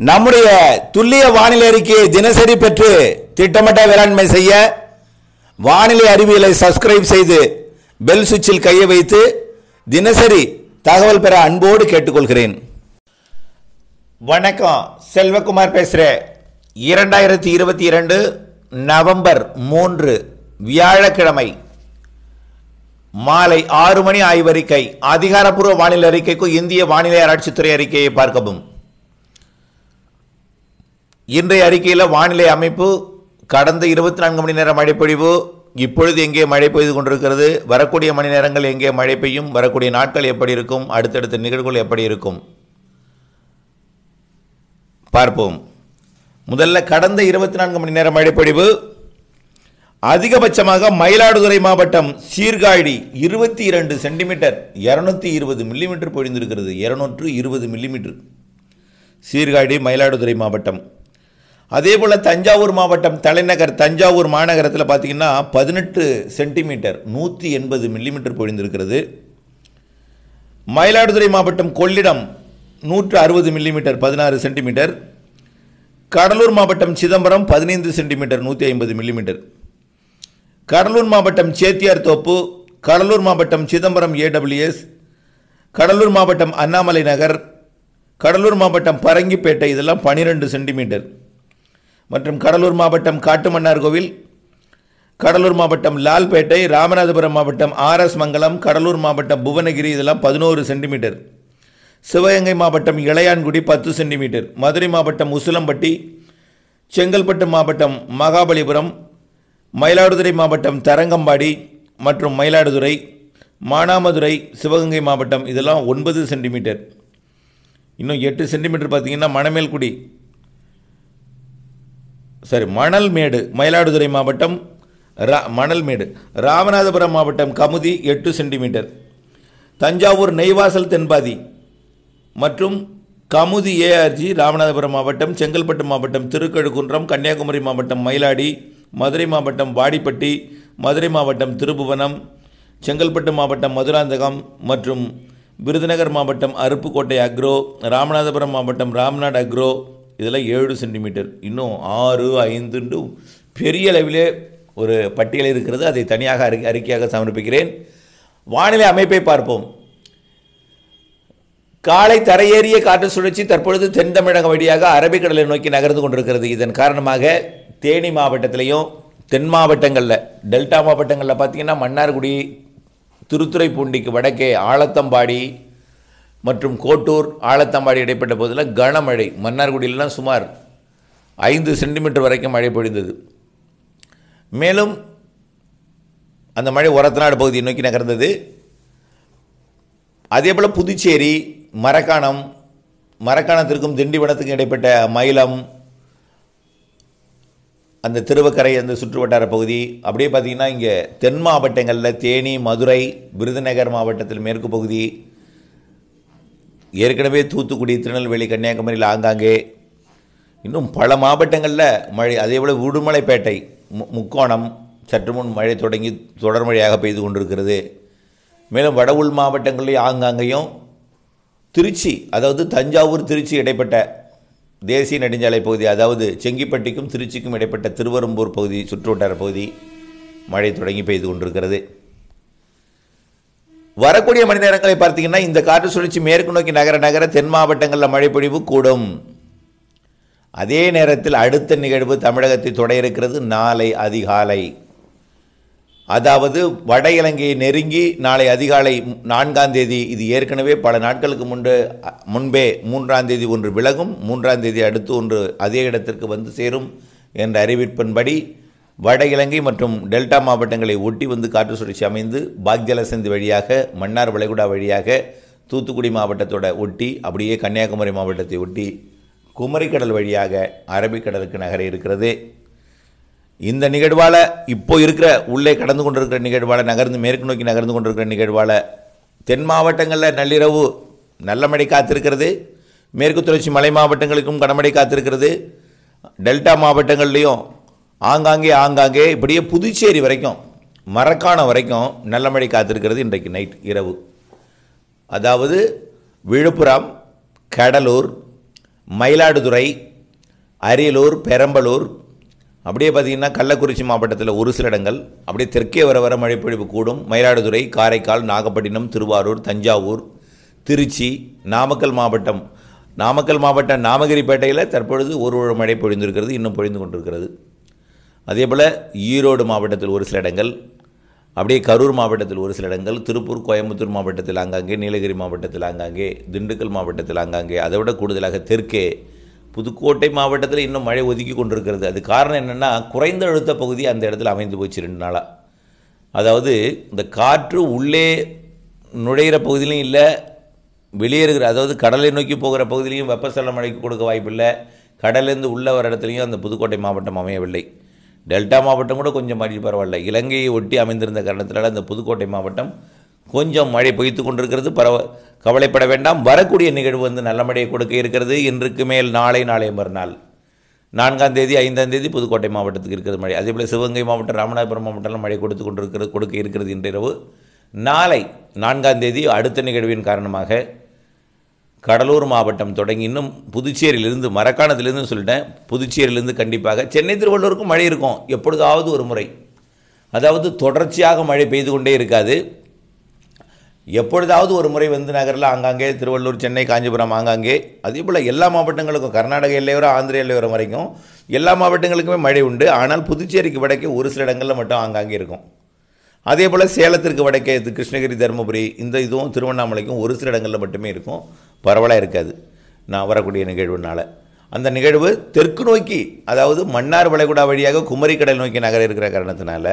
நம்முடைய துல்லிய வானிலை அறிக்கையை தினசரி பெற்று திட்டமிட்ட வேளாண்மை செய்ய வானிலை அறிவியலை சப்ஸ்கிரைப் செய்து பெல் சுவிட்சில் கையை வைத்து தினசரி தகவல் பெற அன்போடு கேட்டுக்கொள்கிறேன் வணக்கம் செல்வகுமார் பேசுகிறேன் இரண்டாயிரத்தி இருபத்தி இரண்டு நவம்பர் மூன்று வியாழக்கிழமை மாலை ஆறு மணி ஆய்வறிக்கை அதிகாரப்பூர்வ வானிலை அறிக்கைக்கு இந்திய வானிலை ஆராய்ச்சித்துறை அறிக்கையை பார்க்கவும் இன்றைய அறிக்கையில் வானிலை அமைப்பு கடந்த இருபத்தி நான்கு மணி நேர மழைப்பொழிவு இப்பொழுது எங்கே மழை பெய்து கொண்டிருக்கிறது வரக்கூடிய மணி நேரங்கள் எங்கே மழை பெய்யும் வரக்கூடிய நாட்கள் எப்படி இருக்கும் அடுத்தடுத்த நிகழ்வுகள் எப்படி இருக்கும் பார்ப்போம் முதல்ல கடந்த இருபத்தி நான்கு மணி நேர மழைப்பொழிவு அதிகபட்சமாக மயிலாடுதுறை மாவட்டம் சீர்காழி இருபத்தி இரண்டு சென்டிமீட்டர் இருநூத்தி இருபது மில்லிமீட்டர் பொழிந்திருக்கிறது இருநூற்று இருபது மில்லிமீட்டர் சீர்காழி மயிலாடுதுறை மாவட்டம் அதே போல் தஞ்சாவூர் மாவட்டம் தலைநகர் தஞ்சாவூர் மாநகரத்தில் பார்த்தீங்கன்னா பதினெட்டு சென்டிமீட்டர் நூற்றி எண்பது மில்லிமீட்டர் பொழிந்திருக்கிறது மயிலாடுதுறை மாவட்டம் கொள்ளிடம் நூற்று அறுபது மில்லிமீட்டர் பதினாறு சென்டிமீட்டர் கடலூர் மாவட்டம் சிதம்பரம் பதினைந்து சென்டிமீட்டர் நூற்றி ஐம்பது மில்லிமீட்டர் கடலூர் மாவட்டம் சேத்தியார் தோப்பு கடலூர் மாவட்டம் சிதம்பரம் ஏடபிள்யூஎஸ் கடலூர் மாவட்டம் அண்ணாமலை நகர் கடலூர் மாவட்டம் பரங்கிப்பேட்டை இதெல்லாம் பனிரெண்டு சென்டிமீட்டர் மற்றும் கடலூர் மாவட்டம் காட்டுமன்னார் கோவில் கடலூர் மாவட்டம் லால்பேட்டை ராமநாதபுரம் மாவட்டம் ஆர்எஸ் மங்கலம் கடலூர் மாவட்டம் புவனகிரி இதெல்லாம் பதினோரு சென்டிமீட்டர் சிவகங்கை மாவட்டம் இளையான்குடி பத்து சென்டிமீட்டர் மதுரை மாவட்டம் உசிலம்பட்டி செங்கல்பட்டு மாவட்டம் மகாபலிபுரம் மயிலாடுதுறை மாவட்டம் தரங்கம்பாடி மற்றும் மயிலாடுதுறை மானாமதுரை சிவகங்கை மாவட்டம் இதெல்லாம் ஒன்பது சென்டிமீட்டர் இன்னும் எட்டு சென்டிமீட்டர் பார்த்தீங்கன்னா மணமேல்குடி சரி மணல்மேடு மயிலாடுதுறை மாவட்டம் ரா மணல்மேடு ராமநாதபுரம் மாவட்டம் கமுதி எட்டு சென்டிமீட்டர் தஞ்சாவூர் நெய்வாசல் தென்பாதி மற்றும் கமுதி ஏஆர்ஜி ராமநாதபுரம் மாவட்டம் செங்கல்பட்டு மாவட்டம் திருக்கழுக்குன்றம் கன்னியாகுமரி மாவட்டம் மயிலாடி மதுரை மாவட்டம் வாடிப்பட்டி மதுரை மாவட்டம் திருபுவனம் செங்கல்பட்டு மாவட்டம் மதுராந்தகம் மற்றும் விருதுநகர் மாவட்டம் அருப்புக்கோட்டை அக்ரோ ராமநாதபுரம் மாவட்டம் ராம்நாட் அக்ரோ இதெல்லாம் ஏழு சென்டிமீட்டர் இன்னும் ஆறு ஐந்துண்டு பெரிய அளவிலே ஒரு பட்டியல் இருக்கிறது அதை தனியாக அறி அறிக்கையாக சமர்ப்பிக்கிறேன் வானிலை அமைப்பை பார்ப்போம் காலை தரையேறிய காற்று சுழற்சி தற்பொழுது தென் தமிழகம் வழியாக அரபிக்கடலை நோக்கி நகர்ந்து கொண்டிருக்கிறது இதன் காரணமாக தேனி மாவட்டத்திலையும் தென் மாவட்டங்களில் டெல்டா மாவட்டங்களில் பார்த்தீங்கன்னா மன்னார்குடி திருத்துறைப்பூண்டிக்கு வடக்கே ஆலத்தம்பாடி மற்றும் கோட்டூர் ஆலத்தம்பாடி இடைப்பட்ட போதில் கனமழை மன்னார்குடியிலாம் சுமார் ஐந்து சென்டிமீட்டர் வரைக்கும் மழை பொழிந்தது மேலும் அந்த மழை ஒரத்தநாடு பகுதியை நோக்கி நகர்ந்தது அதே போல் புதுச்சேரி மரக்காணம் மரக்காணத்திற்கும் திண்டிவனத்துக்கும் இடைப்பட்ட மயிலம் அந்த திருவக்கரை அந்த சுற்றுவட்டார பகுதி அப்படியே பார்த்தீங்கன்னா இங்கே தென் மாவட்டங்களில் தேனி மதுரை விருதுநகர் மாவட்டத்தில் மேற்கு பகுதி ஏற்கனவே தூத்துக்குடி திருநெல்வேலி கன்னியாகுமரியில் ஆங்காங்கே இன்னும் பல மாவட்டங்களில் மழை அதே போல் உடுமலைப்பேட்டை மு முக்கோணம் சற்று முன் மழை தொடங்கி தொடர் மழையாக பெய்து கொண்டிருக்கிறது மேலும் வட உள் மாவட்டங்களில் ஆங்காங்கேயும் திருச்சி அதாவது தஞ்சாவூர் திருச்சி இடைப்பட்ட தேசிய நெடுஞ்சாலை பகுதி அதாவது செங்கிப்பட்டிக்கும் திருச்சிக்கும் இடைப்பட்ட திருவரம்பூர் பகுதி சுற்றுவட்டார பகுதி மழை தொடங்கி பெய்து கொண்டிருக்கிறது வரக்கூடிய மணி நேரங்களை பார்த்தீங்கன்னா இந்த காற்று சுழற்சி மேற்கு நோக்கி நகர நகர தென் மாவட்டங்களில் மழை பொழிவு கூடும் அதே நேரத்தில் அடுத்த நிகழ்வு தமிழகத்தை தொட இருக்கிறது நாளை அதிகாலை அதாவது வட இலங்கையை நெருங்கி நாளை அதிகாலை நான்காம் தேதி இது ஏற்கனவே பல நாட்களுக்கு முன்பு முன்பே மூன்றாம் தேதி ஒன்று விலகும் மூன்றாம் தேதி அடுத்து ஒன்று அதே இடத்திற்கு வந்து சேரும் என்ற அறிவிப்பின்படி வட இலங்கை மற்றும் டெல்டா மாவட்டங்களை ஒட்டி வந்து காற்று சுழற்சி அமைந்து பாக்ஜலசந்தி வழியாக மன்னார் வளைகுடா வழியாக தூத்துக்குடி மாவட்டத்தோட ஒட்டி அப்படியே கன்னியாகுமரி மாவட்டத்தை ஒட்டி குமரிக்கடல் வழியாக அரபிக்கடலுக்கு நகர இருக்கிறது இந்த நிகழ்வால் இப்போ இருக்கிற உள்ளே கடந்து கொண்டிருக்கிற நிகழ்வால் நகர்ந்து மேற்கு நோக்கி நகர்ந்து கொண்டிருக்கிற நிகழ்வால் தென் மாவட்டங்களில் நள்ளிரவு நல்ல மழை காத்திருக்கிறது மேற்கு தொடர்ச்சி மலை மாவட்டங்களுக்கும் கனமழை காத்திருக்கிறது டெல்டா மாவட்டங்கள்லேயும் ஆங்காங்கே ஆங்காங்கே இப்படியே புதுச்சேரி வரைக்கும் மரக்காணம் வரைக்கும் நல்ல மழை காத்திருக்கிறது இன்றைக்கு நைட் இரவு அதாவது விழுப்புரம் கடலூர் மயிலாடுதுறை அரியலூர் பெரம்பலூர் அப்படியே பார்த்தீங்கன்னா கள்ளக்குறிச்சி மாவட்டத்தில் ஒரு சில இடங்கள் அப்படியே தெற்கே வர வர மழைப்பொழிவு கூடும் மயிலாடுதுறை காரைக்கால் நாகப்பட்டினம் திருவாரூர் தஞ்சாவூர் திருச்சி நாமக்கல் மாவட்டம் நாமக்கல் மாவட்டம் நாமகிரிப்பேட்டையில் தற்பொழுது ஒரு ஒரு மழை பொழிந்திருக்கிறது இன்னும் பொழிந்து கொண்டிருக்கிறது அதே போல் ஈரோடு மாவட்டத்தில் ஒரு சில இடங்கள் அப்படியே கரூர் மாவட்டத்தில் ஒரு சில இடங்கள் திருப்பூர் கோயம்புத்தூர் மாவட்டத்தில் ஆங்காங்கே நீலகிரி மாவட்டத்தில் ஆங்காங்கே திண்டுக்கல் மாவட்டத்தில் ஆங்காங்கே அதை விட கூடுதலாக தெற்கே புதுக்கோட்டை மாவட்டத்தில் இன்னும் மழை ஒதுக்கி கொண்டிருக்கிறது அது காரணம் என்னென்னா குறைந்த அழுத்த பகுதி அந்த இடத்துல அமைந்து போச்சு ரெண்டு நாளாக அதாவது இந்த காற்று உள்ளே நுழையிற பகுதியிலையும் இல்லை வெளியேறுகிற அதாவது கடலை நோக்கி போகிற பகுதியிலையும் வெப்பசலன மழைக்கு கொடுக்க வாய்ப்பில்லை கடலேருந்து உள்ளே வர இடத்துலையும் அந்த புதுக்கோட்டை மாவட்டம் அமையவில்லை டெல்டா மாவட்டம் கூட கொஞ்சம் மழை பரவாயில்ல இலங்கையை ஒட்டி அமைந்திருந்த காரணத்தினால அந்த புதுக்கோட்டை மாவட்டம் கொஞ்சம் மழை பொய்த்து கொண்டிருக்கிறது பரவ கவலைப்பட வேண்டாம் வரக்கூடிய நிகழ்வு வந்து நல்ல மழையை கொடுக்க இருக்கிறது இன்றுக்கு மேல் நாளை நாளை மறுநாள் நான்காம் தேதி ஐந்தாம் தேதி புதுக்கோட்டை மாவட்டத்துக்கு இருக்கிறது மழை அதே போல் சிவகங்கை மாவட்டம் ராமநாதபுரம் மாவட்டம்லாம் மழை கொடுத்து கொண்டிருக்கிறது கொடுக்க இருக்கிறது இன்றிரவு நாளை நான்காம் தேதி அடுத்த நிகழ்வின் காரணமாக கடலூர் மாவட்டம் தொடங்கி இன்னும் புதுச்சேரியிலிருந்து மரக்காணத்திலிருந்து சொல்லிட்டேன் புதுச்சேரியிலிருந்து கண்டிப்பாக சென்னை திருவள்ளூருக்கும் மழை இருக்கும் எப்பொழுதாவது ஒரு முறை அதாவது தொடர்ச்சியாக மழை பெய்து கொண்டே இருக்காது எப்பொழுதாவது ஒரு முறை வந்து நகரில் ஆங்காங்கே திருவள்ளூர் சென்னை காஞ்சிபுரம் ஆங்காங்கே அதே போல் எல்லா மாவட்டங்களுக்கும் கர்நாடக எல்லையோரம் ஆந்திர எல்லையோரம் வரைக்கும் எல்லா மாவட்டங்களுக்குமே மழை உண்டு ஆனால் புதுச்சேரிக்கு வடக்கே ஒரு சில இடங்களில் மட்டும் ஆங்காங்கே இருக்கும் அதே போல் சேலத்திற்கு வடக்கே இது கிருஷ்ணகிரி தருமபுரி இந்த இதுவும் திருவண்ணாமலைக்கும் ஒரு சில இடங்களில் மட்டுமே இருக்கும் பரவலாக இருக்காது நான் வரக்கூடிய நிகழ்வுனால அந்த நிகழ்வு தெற்கு நோக்கி அதாவது மன்னார் வளைகுடா வழியாக குமரிக்கடல் நோக்கி நகர இருக்கிற காரணத்தினால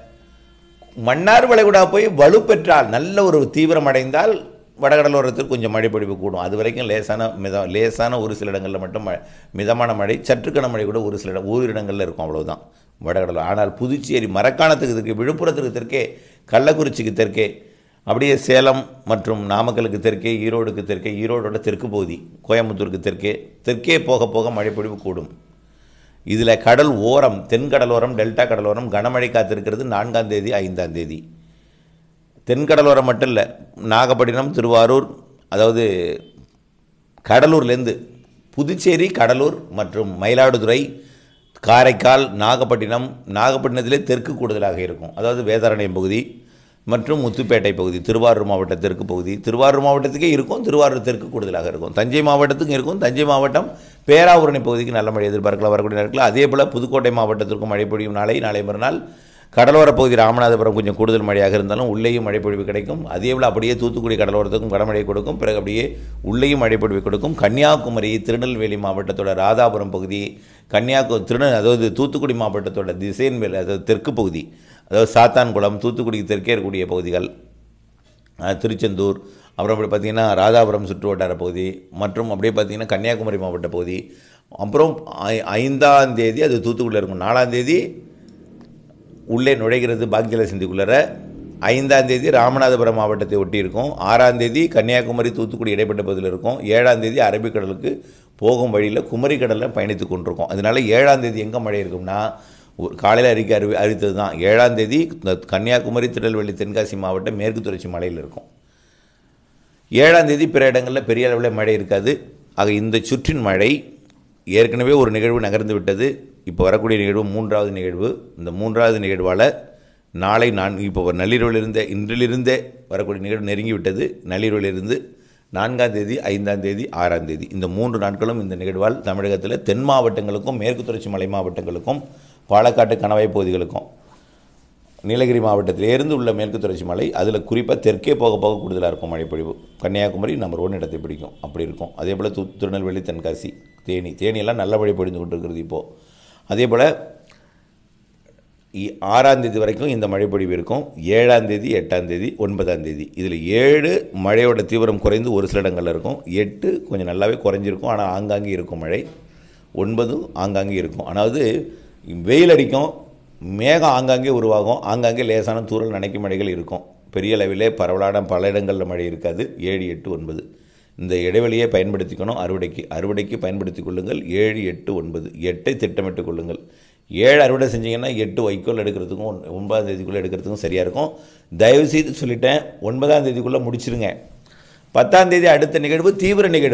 மன்னார் வளைகுடா போய் வலுப்பெற்றால் நல்ல ஒரு தீவிரம் அடைந்தால் வடகடலோரத்தில் கொஞ்சம் மழை பொழிவு கூடும் அது வரைக்கும் லேசான மித லேசான ஒரு சில இடங்களில் மட்டும் மழை மிதமான மழை சற்று கனமழை கூட ஒரு சில இடம் ஓரிரு இடங்களில் இருக்கும் அவ்வளவுதான் வடகடல் ஆனால் புதுச்சேரி மரக்காணத்துக்கு தெற்கே விழுப்புரத்துக்கு தெற்கே கள்ளக்குறிச்சிக்கு தெற்கே அப்படியே சேலம் மற்றும் நாமக்கலுக்கு தெற்கே ஈரோடுக்கு தெற்கே ஈரோடோட தெற்கு பகுதி கோயம்புத்தூருக்கு தெற்கே தெற்கே போக போக மழை பொழிவு கூடும் இதில் கடல் ஓரம் தென்கடலோரம் டெல்டா கடலோரம் கனமழை காத்திருக்கிறது நான்காம் தேதி ஐந்தாம் தேதி தென்கடலோரம் மட்டும் இல்லை நாகப்பட்டினம் திருவாரூர் அதாவது கடலூர்லேருந்து புதுச்சேரி கடலூர் மற்றும் மயிலாடுதுறை காரைக்கால் நாகப்பட்டினம் நாகப்பட்டினத்திலே தெற்கு கூடுதலாக இருக்கும் அதாவது வேதாரண்யம் பகுதி மற்றும் முத்துப்பேட்டை பகுதி திருவாரூர் மாவட்ட தெற்கு பகுதி திருவாரூர் மாவட்டத்துக்கே இருக்கும் திருவாரூர் தெற்கு கூடுதலாக இருக்கும் தஞ்சை மாவட்டத்துக்கும் இருக்கும் தஞ்சை மாவட்டம் பேராவூரணி பகுதிக்கு நல்ல மழை எதிர்பார்க்கலாம் வரக்கூடிய நேரத்தில் அதே போல் புதுக்கோட்டை மாவட்டத்திற்கும் மழை பொழியும் நாளை நாளை மறுநாள் கடலோர பகுதி ராமநாதபுரம் கொஞ்சம் கூடுதல் மழையாக இருந்தாலும் உள்ளேயும் மழைப்பொழிவு கிடைக்கும் அதே போல் அப்படியே தூத்துக்குடி கடலோரத்துக்கும் கனமழை கொடுக்கும் பிறகு அப்படியே உள்ளேயும் மழைப்பொழிவு கொடுக்கும் கன்னியாகுமரி திருநெல்வேலி மாவட்டத்தோட ராதாபுரம் பகுதி கன்னியாகு திருநெ அதாவது தூத்துக்குடி மாவட்டத்தோட திசையன்வேல் அதாவது தெற்கு பகுதி அதாவது சாத்தான்குளம் தூத்துக்குடிக்கு தெற்கே இருக்கக்கூடிய பகுதிகள் அஹ், திருச்செந்தூர் அப்புறம் அப்படி பார்த்திங்கன்னா ராதாபுரம் சுற்று வட்டார பகுதி மற்றும் அப்படியே பார்த்திங்கன்னா கன்னியாகுமரி மாவட்ட பகுதி அப்புறம் ஐ- ஐந்தாம் தேதி அது தூத்துக்குடியில் இருக்கும் நாலாம் தேதி உள்ளே நுழைகிறது பாக்ஜல சிந்திக்குள்ளர ஐந்தாம் தேதி ராமநாதபுரம் மாவட்டத்தை ஒட்டி இருக்கும் ஆறாம் தேதி கன்னியாகுமரி தூத்துக்குடி இடைப்பட்ட பகுதியில் இருக்கும் ஏழாம் தேதி அரபிக்கடலுக்கு போகும் வழியில் குமரி கடலில் பயணித்து கொண்டிருக்கும் அதனால ஏழாம் தேதி எங்கே மழை இருக்கும்னா ஒரு காலையில் அறிக்கை அறிவி அறிவித்தது தான் ஏழாம் தேதி இந்த கன்னியாகுமரி திருநெல்வேலி தென்காசி மாவட்டம் மேற்கு தொடர்ச்சி மலையில் இருக்கும் ஏழாம் தேதி பிற இடங்களில் பெரிய அளவில் மழை இருக்காது ஆக இந்த சுற்றின் மழை ஏற்கனவே ஒரு நிகழ்வு நகர்ந்து விட்டது இப்போ வரக்கூடிய நிகழ்வு மூன்றாவது நிகழ்வு இந்த மூன்றாவது நிகழ்வால் நாளை நான் இப்போ நள்ளிரவிலிருந்தே இன்றிலிருந்தே வரக்கூடிய நிகழ்வு நெருங்கி விட்டது நள்ளிரவிலிருந்து நான்காம் தேதி ஐந்தாம் தேதி ஆறாம் தேதி இந்த மூன்று நாட்களும் இந்த நிகழ்வால் தமிழகத்தில் தென் மாவட்டங்களுக்கும் மேற்கு தொடர்ச்சி மலை மாவட்டங்களுக்கும் பாலக்காட்டு கணவாய் பகுதிகளுக்கும் நீலகிரி மாவட்டத்திலிருந்து உள்ள மேற்கு தொடர்ச்சி மலை அதில் குறிப்பாக தெற்கே போக போக கூடுதலாக இருக்கும் மழைப்பொழிவு கன்னியாகுமரி நம்பர் ஒன் இடத்தை பிடிக்கும் அப்படி இருக்கும் அதே போல் தூ திருநெல்வேலி தென்காசி தேனி தேனியெல்லாம் நல்ல மழை பொழிந்து கொண்டிருக்கிறது இப்போது அதே போல் இ- ஆறாம் தேதி வரைக்கும் இந்த மழைப்பொழிவு இருக்கும் ஏழாம் தேதி எட்டாம் தேதி ஒன்பதாம் தேதி இதில் ஏழு மழையோட தீவிரம் குறைந்து ஒரு சில இடங்களில் இருக்கும் எட்டு கொஞ்சம் நல்லாவே குறைஞ்சிருக்கும் ஆனால் ஆங்காங்கே இருக்கும் மழை ஒன்பது ஆங்காங்கே இருக்கும் அதாவது வெயில் அடிக்கும் மேகம் ஆங்காங்கே உருவாகும் ஆங்காங்கே லேசான தூறல் நனைக்கும் மழைகள் இருக்கும் பெரிய அளவிலே பரவலான பல இடங்களில் மழை இருக்காது ஏழு எட்டு ஒன்பது இந்த இடைவெளியை பயன்படுத்திக்கணும் அறுவடைக்கு அறுவடைக்கு பயன்படுத்திக் கொள்ளுங்கள் ஏழு எட்டு ஒன்பது எட்டை திட்டமிட்டுக் கொள்ளுங்கள் ஏழு அறுவடை செஞ்சீங்கன்னா எட்டு வைக்கோல் எடுக்கிறதுக்கும் ஒன்- ஒன்பதாம் தேதிக்குள்ளே எடுக்கிறதுக்கும் சரியாக இருக்கும் தயவு செய்து சொல்லிட்டேன் ஒன்பதாம் தேதிக்குள்ளே முடிச்சிருங்க பத்தாம் தேதி அடுத்த நிகழ்வு தீவிர நிகழ்வு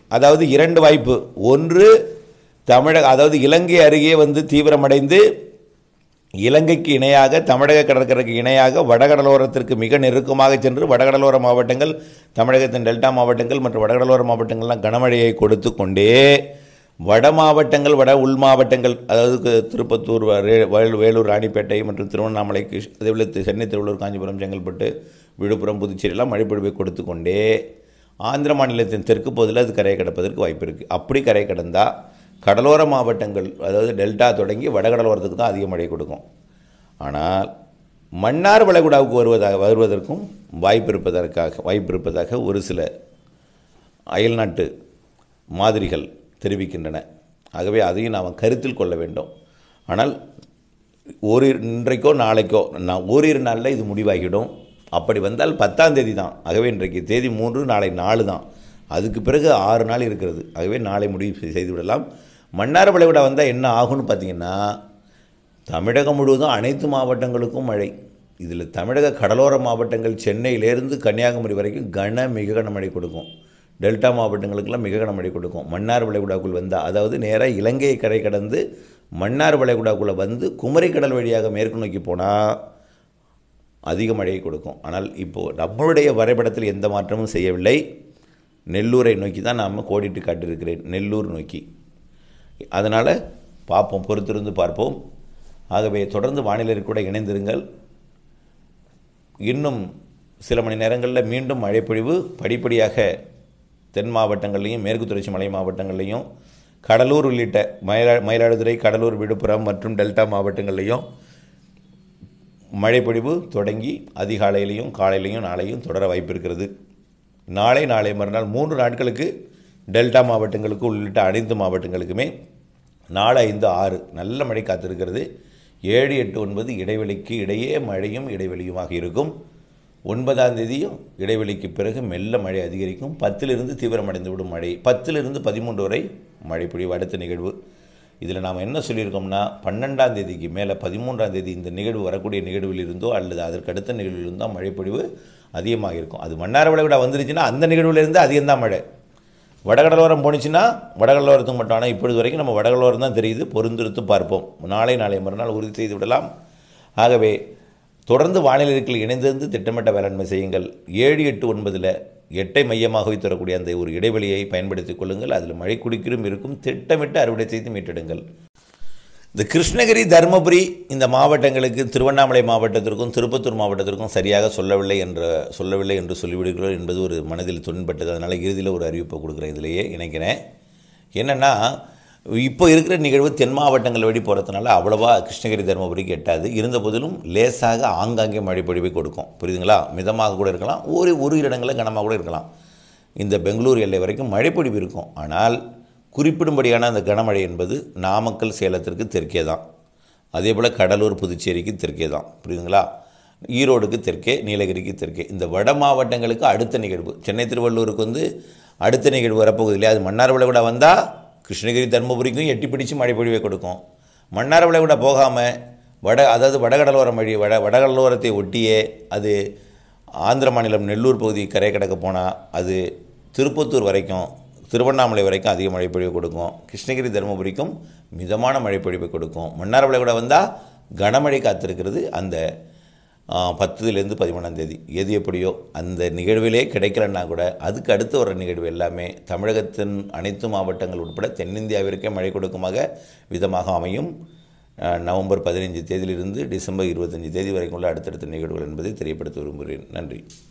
அதாவது இரண்டு வாய்ப்பு ஒன்று தமிழக அதாவது இலங்கை அருகே வந்து தீவிரமடைந்து இலங்கைக்கு இணையாக தமிழக கடற்கரைக்கு இணையாக வடகடலோரத்திற்கு மிக நெருக்கமாக சென்று வடகடலோர மாவட்டங்கள் தமிழகத்தின் டெல்டா மாவட்டங்கள் மற்றும் வடகடலோர மாவட்டங்கள்லாம் கனமழையை கொடுத்து கொண்டே வட மாவட்டங்கள் வட உள் மாவட்டங்கள் அதாவது கு- திருப்பத்தூர் ரே- வேலூர் வேலூர் ராணிப்பேட்டை மற்றும் திருவண்ணாமலை கிருஷ் அதேபோல் தி- சென்னை திருவள்ளூர் காஞ்சிபுரம் செங்கல்பட்டு விழுப்புரம் புதுச்சேரியெல்லாம் மழைப்பொழிவை கொடுத்து கொண்டே ஆந்திர மாநிலத்தின் தெற்கு பகுதியில் அது கரையை கடப்பதற்கு வாய்ப்பு இருக்குது அப்படி கரை கடந்தால் கடலோர மாவட்டங்கள் அதாவது டெல்டா தொடங்கி வடகடலோரத்துக்கு தான் அதிக மழை கொடுக்கும் ஆனால் மன்னார் வளைகுடாவுக்கு வருவதாக வருவதற்கும் வாய்ப்பு இருப்பதற்காக வாய்ப்பு இருப்பதாக ஒரு சில அயல்நாட்டு மாதிரிகள் தெரிவிக்கின்றன ஆகவே அதையும் நாம் கருத்தில் கொள்ள வேண்டும் ஆனால் ஓரிரு இன்றைக்கோ நாளைக்கோ நான் ஓரிரு நாளில் இது முடிவாகிடும் அப்படி வந்தால் பத்தாம் தேதி தான் ஆகவே இன்றைக்கு தேதி மூன்று நாளை நாலு தான் அதுக்கு பிறகு ஆறு நாள் இருக்கிறது ஆகவே நாளை முடிவு செய்- செய்து விடலாம் மன்னார் வளைகுடா வந்தால் என்ன ஆகும்னு பார்த்தீங்கன்னா தமிழகம் முழுவதும் அனைத்து மாவட்டங்களுக்கும் மழை இதில் தமிழக கடலோர மாவட்டங்கள் சென்னையிலேருந்து கன்னியாகுமரி வரைக்கும் கன மிக கனமழை கொடுக்கும் டெல்டா மாவட்டங்களுக்கெல்லாம் மிக கனமழை கொடுக்கும் மன்னார் வளைகுடாக்குள் வந்தால் அதாவது நேராக இலங்கையை கரை கடந்து மன்னார் வளைகுடாக்குள்ளே வந்து குமரிக்கடல் வழியாக மேற்கு நோக்கி போனால் அதிக மழையை கொடுக்கும் ஆனால் இப்போது நம்மளுடைய வரைபடத்தில் எந்த மாற்றமும் செய்யவில்லை நெல்லூரை நோக்கி தான் நாம் கோடிட்டு காட்டியிருக்கிறேன் நெல்லூர் நோக்கி அதனால் பார்ப்போம் பொறுத்திருந்து பார்ப்போம் ஆகவே தொடர்ந்து வானிலை கூட இணைந்திருங்கள் இன்னும் சில மணி நேரங்களில் மீண்டும் மழைப்பொழிவு படிப்படியாக தென் மாவட்டங்கள்லையும் மேற்கு தொடர்ச்சி மலை மாவட்டங்கள்லையும் கடலூர் உள்ளிட்ட மயிலா மயிலாடுதுறை கடலூர் விழுப்புரம் மற்றும் டெல்டா மாவட்டங்கள்லையும் மழைப்பொழிவு தொடங்கி அதிகாலையிலையும் காலையிலையும் நாளையும் தொடர வாய்ப்பு இருக்கிறது நாளை நாளை மறுநாள் மூன்று நாட்களுக்கு டெல்டா மாவட்டங்களுக்கு உள்ளிட்ட அனைத்து மாவட்டங்களுக்குமே நாலு ஐந்து ஆறு நல்ல மழை காத்திருக்கிறது ஏழு எட்டு ஒன்பது இடைவெளிக்கு இடையே மழையும் இடைவெளியுமாக இருக்கும் ஒன்பதாம் தேதியும் இடைவெளிக்கு பிறகு மெல்ல மழை அதிகரிக்கும் பத்திலிருந்து தீவிரமடைந்து விடும் மழை பத்திலிருந்து பதிமூன்று வரை மழை பொழிவு அடுத்த நிகழ்வு இதில் நாம் என்ன சொல்லியிருக்கோம்னா பன்னெண்டாம் தேதிக்கு மேலே பதிமூன்றாம் தேதி இந்த நிகழ்வு வரக்கூடிய நிகழ்வில் இருந்தோ அல்லது அதற்கு அடுத்த நிகழ்வில் இருந்தோ மழைப்பொழிவு அதிகமாக இருக்கும் அது மன்னார் விளைவிட வந்துருச்சுன்னா அந்த நிகழ்வுலேருந்து அதிகம்தான் மழை வடகடலோரம் போணுச்சுன்னா வடகடலோரத்துக்கு மட்டும் ஆனால் இப்பொழுது வரைக்கும் நம்ம வடகடலோரம் தான் தெரியுது பொருந்திருத்து பார்ப்போம் நாளை நாளை மறுநாள் உறுதி செய்து விடலாம் ஆகவே தொடர்ந்து வானிலை இருக்கில் இணைந்திருந்து திட்டமிட்ட வேளாண்மை செய்யுங்கள் ஏழு எட்டு ஒன்பதில் எட்டை மையமாக வைத்து வரக்கூடிய அந்த ஒரு இடைவெளியை பயன்படுத்திக் கொள்ளுங்கள் அதில் மழை குடிக்கிலும் இருக்கும் திட்டமிட்டு அறுவடை செய்து மீட்டெடுங்கள் இந்த கிருஷ்ணகிரி தருமபுரி இந்த மாவட்டங்களுக்கு திருவண்ணாமலை மாவட்டத்திற்கும் திருப்பத்தூர் மாவட்டத்திற்கும் சரியாக சொல்லவில்லை என்ற சொல்லவில்லை என்று சொல்லிவிடுகிறோம் என்பது ஒரு மனதில் துன்பட்டது அதனால் இறுதியில் ஒரு அறிவிப்பை கொடுக்குறேன் இதிலேயே இணைக்கிறேன் என்னென்னா இப்போ இருக்கிற நிகழ்வு தென் மாவட்டங்கள் வழி போகிறதுனால அவ்வளவா கிருஷ்ணகிரி தருமபுரிக்கு எட்டாது இருந்த போதிலும் லேசாக ஆங்காங்கே மழை பொழிவை கொடுக்கும் புரியுதுங்களா மிதமாக கூட இருக்கலாம் ஒரு ஒரு இடங்களில் கனமாக கூட இருக்கலாம் இந்த பெங்களூர் எல்லை வரைக்கும் மழைப்பொழிவு இருக்கும் ஆனால் குறிப்பிடும்படியான அந்த கனமழை என்பது நாமக்கல் சேலத்திற்கு தெற்கே தான் அதே போல் கடலூர் புதுச்சேரிக்கு தெற்கே தான் புரியுதுங்களா ஈரோடுக்கு தெற்கே நீலகிரிக்கு தெற்கே இந்த வட மாவட்டங்களுக்கு அடுத்த நிகழ்வு சென்னை திருவள்ளூருக்கு வந்து அடுத்த நிகழ்வு வரப்போகுது இல்லையா அது மன்னார் விளைவிட வந்தால் கிருஷ்ணகிரி தருமபுரிக்கும் எட்டி பிடிச்சு மழை பொழிவை கொடுக்கும் மன்னார் விளைவிட போகாமல் வட அதாவது வடகடலோரம் வழி வட வடகடலோரத்தை ஒட்டியே அது ஆந்திர மாநிலம் நெல்லூர் பகுதி கரை கடக்க போனால் அது திருப்பத்தூர் வரைக்கும் திருவண்ணாமலை வரைக்கும் அதிக மழைப்பொழிவு கொடுக்கும் கிருஷ்ணகிரி தருமபுரிக்கும் மிதமான மழைப்பொழிவை கொடுக்கும் மன்னார் விளைவிட வந்தால் கனமழை காத்திருக்கிறது அந்த ஆ, பத்துலேருந்து பதிமூணாம் தேதி எது எப்படியோ அந்த நிகழ்விலே கிடைக்கலன்னா கூட அதுக்கு அடுத்து வர நிகழ்வு எல்லாமே தமிழகத்தின் அனைத்து மாவட்டங்கள் உட்பட தென்னிந்தியாவிற்கே மழை கொடுக்குமாக விதமாக அமையும் ஆ, நவம்பர் பதினைஞ்சு தேதியிலிருந்து டிசம்பர் இருபத்தஞ்சு தேதி வரைக்கும் உள்ள அடுத்தடுத்த நிகழ்வுகள் என்பதை தெரியப்படுத்த விரும்புகிறேன் நன்றி